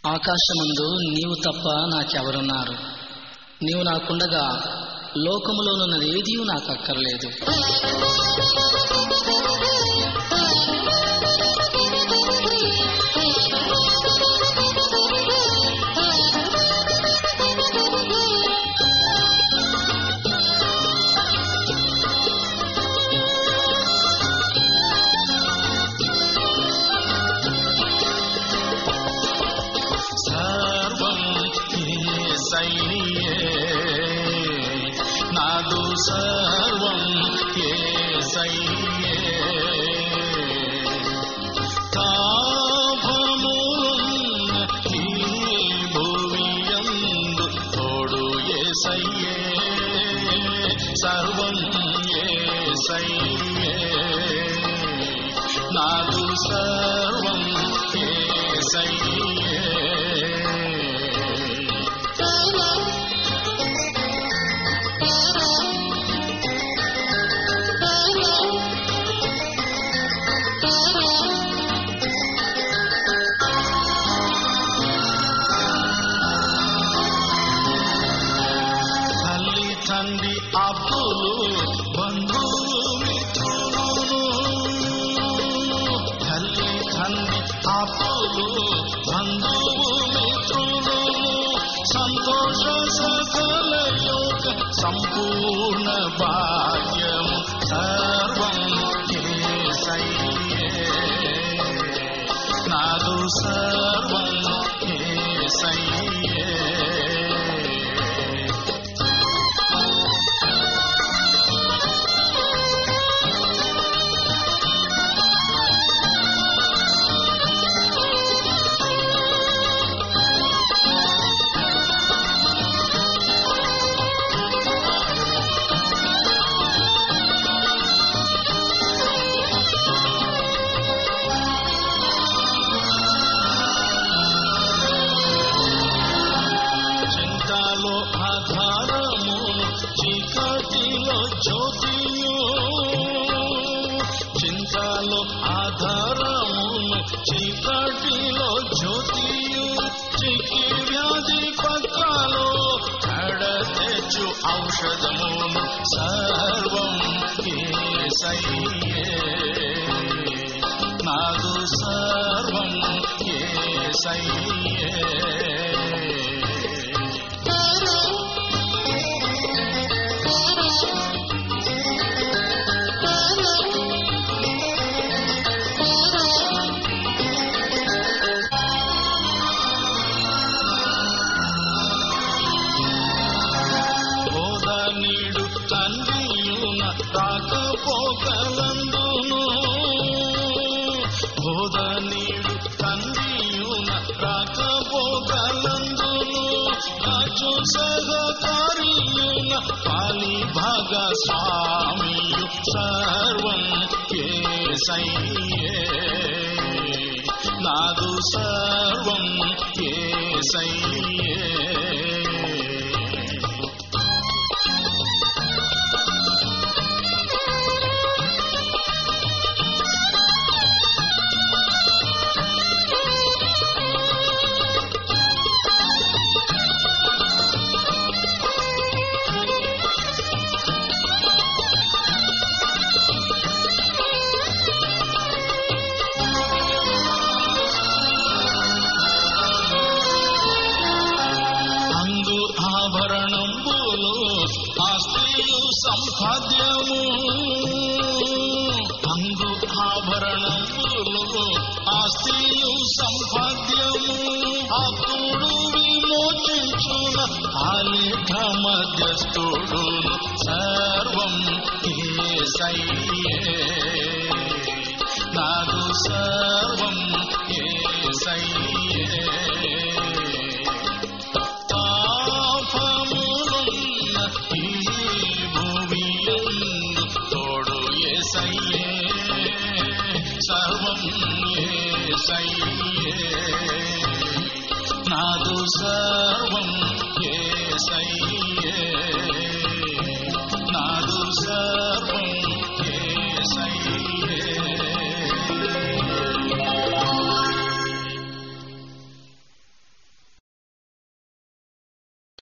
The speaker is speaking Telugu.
ఆకాశమందు నీవు తప్ప నాకెవరున్నారు నీవు నాకుండగా లోకములోనున్నది ఏదీ నాకు అక్కర్లేదు సర్వం ఏసయ్యే నాదు సర్వం ఏసయ్యే తాపమున్న ఈ భువియందు తోడు ఏసయ్యే సర్వం ఏసయ్యే నాదు సర్వం ఏసయ్యే తల్లి తండ్రి అప్పులు బంధువులు మిత్రులు తల్లి తండ్రి అప్పులు బంధువు మిత్రులు సంతోష సకల యోగ సంపూర్ణ భాగ్యము సర్వం ఏసయ్యే నాదు సర్వం ఏసయ్యే చింతలో ఆధారమును చీకటిలో జ్యోతియు చింతలో ఆధారమును చీకటిలో జ్యోతియు చికి వ్యాధి పత్రాలు కడతెచ్చు ఔషధమును సర్వం ఏసయ్యే నాదు సర్వం ఏసయ్యే బోధ నీడు తండ్రియున రాకపోకలందును బోధ నీడు తండ్రియున రాకపోకలందును రాజు సహకారియున పాలి భాగ స్వామియు సర్వం కేసయ్యే నాదు సర్వం కేసయ్యే అందు ఆభరణంబులు ఆస్తియు సంపాద్యము అందు ఆభరణంబులు ఆస్తియు సంపాద్యము అప్పుడు విమోచించున ఆలేఖ మధ్యస్థుడు సర్వం ఏసయ్యే నాదు సర్వం ఏసయ్యే పాపములున్న ఈ భూమియందు తోడు ఏసయ్యే సర్వం ఏసయ్యే నాదు సర్వం ఏసయ్యే